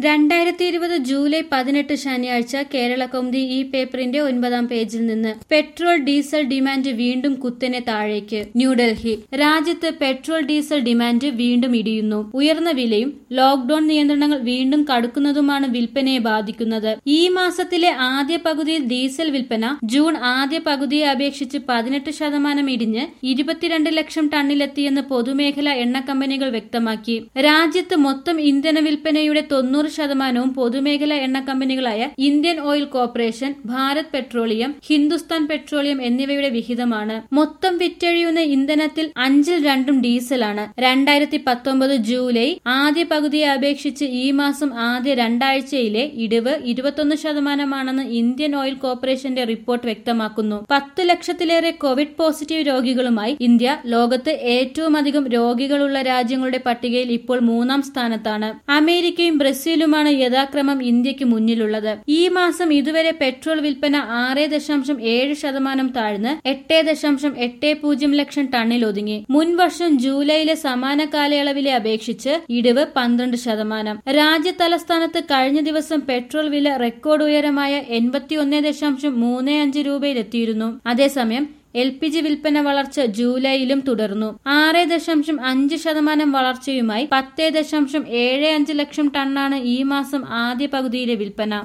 രണ്ടായിരത്തി ഇരുപത് ജൂലൈ പതിനെട്ട് ശനിയാഴ്ച കേരള കൗമുദി ഈ പേപ്പറിന്റെ ഒൻപതാം പേജിൽ നിന്ന് പെട്രോൾ ഡീസൽ ഡിമാൻഡ് വീണ്ടും കുത്തനെ താഴേക്ക് ന്യൂഡൽഹി രാജ്യത്ത് പെട്രോൾ ഡീസൽ ഡിമാൻഡ് വീണ്ടും ഇടിയുന്നു ഉയർന്ന വിലയും ലോക്ഡൌൺ നിയന്ത്രണങ്ങൾ വീണ്ടും കടുക്കുന്നതുമാണ് വിൽപ്പനയെ ബാധിക്കുന്നത് ഈ മാസത്തിലെ ആദ്യ പകുതിയിൽ ഡീസൽ വിൽപ്പന ജൂൺ ആദ്യ പകുതിയെ അപേക്ഷിച്ച് പതിനെട്ട് ശതമാനം ഇടിഞ്ഞ് ഇരുപത്തിരണ്ട് ലക്ഷം ടണ്ണിലെത്തിയെന്ന് പൊതുമേഖലാ എണ്ണ കമ്പനികൾ വ്യക്തമാക്കി രാജ്യത്ത് മൊത്തം ഇന്ധന വിൽപ്പനയുടെ തൊണ്ണൂറ് ശതമാനവും പൊതുമേഖലാ എണ്ണ കമ്പനികളായ Indian oil corporation Bharat petroleum Hindustan petroleum എന്നിവയുടെ വിഹിതമാണ് മൊത്തം വിറ്റഴിയുന്ന ഇന്ധനത്തിൽ അഞ്ചിൽ രണ്ടും ഡീസലാണ് രണ്ടായിരത്തി പത്തൊമ്പത് ജൂലൈ ആദ്യ പകുതിയെ അപേക്ഷിച്ച് ഈ മാസം ആദ്യ രണ്ടാഴ്ചയിലെ ഇടിവ് ഇരുപത്തൊന്ന് ശതമാനമാണെന്ന് ഇന്ത്യൻ ഓയിൽ കോർപ്പറേഷന്റെ റിപ്പോർട്ട് വ്യക്തമാക്കുന്നു പത്ത് ലക്ഷത്തിലേറെ കോവിഡ് പോസിറ്റീവ് രോഗികളുമായി ഇന്ത്യ ലോകത്ത് ഏറ്റവും അധികം രോഗികളുള്ള രാജ്യങ്ങളുടെ പട്ടികയിൽ ഇപ്പോൾ മൂന്നാം സ്ഥാനത്താണ് അമേരിക്കയും ബ്രസീലുമാണ് യഥാക്രമം ഇന്ത്യക്ക് മുന്നിലുള്ളത് ഈ മാസം ഇതുവരെ പെട്രോൾ വിൽപ്പന ആറ് ദശാംശം ഏഴ് ശതമാനം താഴ്ന്ന് എട്ട് ദശാംശം എട്ട് പൂജ്യം ലക്ഷം ടണ്ണിൽ ഒതുങ്ങി മുൻ വർഷം ജൂലൈയിലെ സമാന കാലയളവിലെ അപേക്ഷിച്ച് ഇടിവ് പന്ത്രണ്ട് ശതമാനം രാജ്യ തലസ്ഥാനത്ത് കഴിഞ്ഞ ദിവസം പെട്രോൾ വില റെക്കോർഡ് ഉയരമായ എൺപത്തിയൊന്ന് ദശാംശം മൂന്ന് അഞ്ച് രൂപയിലെത്തിയിരുന്നു അതേസമയം എൽ പി ജി വിൽപ്പന വളർച്ച ജൂലൈയിലും തുടർന്നു ആറ് ദശാംശം അഞ്ച് ശതമാനം വളർച്ചയുമായി പത്ത് ദശാംശം ഏഴ് അഞ്ച് ലക്ഷം ടണ്ണാണ് ഈ മാസം ആദ്യ പകുതിയിലെ വിൽപ്പന